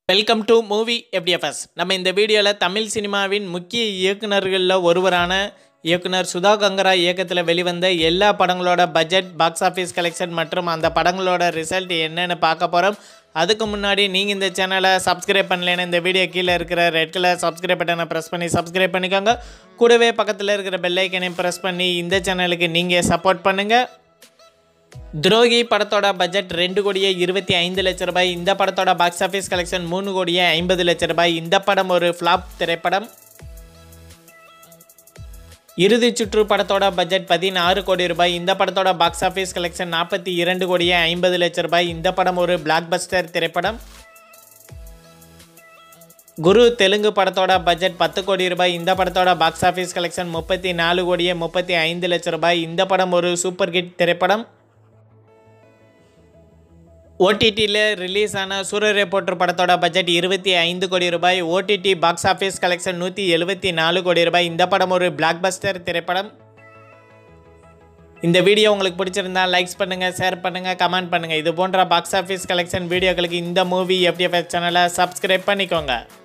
welcome to movie FDFS நம்ம இந்த வீடியோவில் தமிழ் சினிமாவின் முக்கிய இயக்குனர்களில் ஒருவரான இயக்குனர் சுதா கங்கரா இயக்கத்தில் வெளிவந்த எல்லா படங்களோட பட்ஜெட் பாக்ஸ் ஆஃபீஸ் கலெக்ஷன் மற்றும் அந்த படங்களோட ரிசல்ட் என்னன்னு பார்க்க போகிறோம் அதுக்கு முன்னாடி நீங்கள் இந்த சேனலை சப்ஸ்கிரைப் பண்ணலைன்னா இந்த வீடியோ கீழே இருக்கிற ரெட் கலர் சப்ஸ்கிரைப் பட்டனை ப்ரெஸ் பண்ணி சப்ஸ்கிரைப் பண்ணிக்கோங்க கூடவே பக்கத்தில் இருக்கிற பெல் ஐக்கனையும் ப்ரெஸ் பண்ணி இந்த சேனலுக்கு நீங்கள் சப்போர்ட் பண்ணுங்கள் துரோகி படத்தோட பட்ஜெட் ரெண்டு கோடியே இருபத்தி ஐந்து லட்ச ரூபாய் இந்த படத்தோட பாக்ஸ் ஆஃபீஸ் கலெக்ஷன் மூணு கோடியே ஐம்பது லட்ச ரூபாய் இந்த படம் ஒரு ஃப்ளாப் திரைப்படம் இறுதி சுற்று படத்தோட பட்ஜெட் பதினாறு கோடி ரூபாய் இந்த படத்தோட பாக்ஸ் ஆஃபீஸ் கலெக்ஷன் நாற்பத்தி இரண்டு கோடியே ஐம்பது லட்ச ரூபாய் இந்த படம் ஒரு பிளாக் பஸ்டர் திரைப்படம் குரு தெலுங்கு படத்தோட பட்ஜெட் பத்து கோடி ரூபாய் இந்த படத்தோட பாக்ஸ் ஆஃபீஸ் கலெக்ஷன் முப்பத்தி நாலு கோடியே முப்பத்தி ஐந்து லட்ச ரூபாய் இந்த படம் ஒரு சூப்பர் ஹிட் திரைப்படம் ஓடிடியில் ரிலீஸ் ஆன சூரரை போற்று படத்தோட பட்ஜெட் இருபத்தி ஐந்து கோடி ரூபாய் ஓடிடி பாக்ஸ் ஆஃபீஸ் கலெக்ஷன் நூற்றி எழுபத்தி நாலு கோடி ரூபாய் இந்த படம் ஒரு பிளாக் பஸ்டர் திரைப்படம் இந்த வீடியோ உங்களுக்கு பிடிச்சிருந்தா லைக்ஸ் பண்ணுங்கள் ஷேர் பண்ணுங்கள் கமெண்ட் பண்ணுங்கள் இது போன்ற பாக்ஸ் ஆஃபீஸ் கலெக்ஷன் வீடியோக்களுக்கு இந்த மூவி எஃப்டிஎஃப்எஸ் சேனலை சப்ஸ்கிரைப் பண்ணிக்கோங்க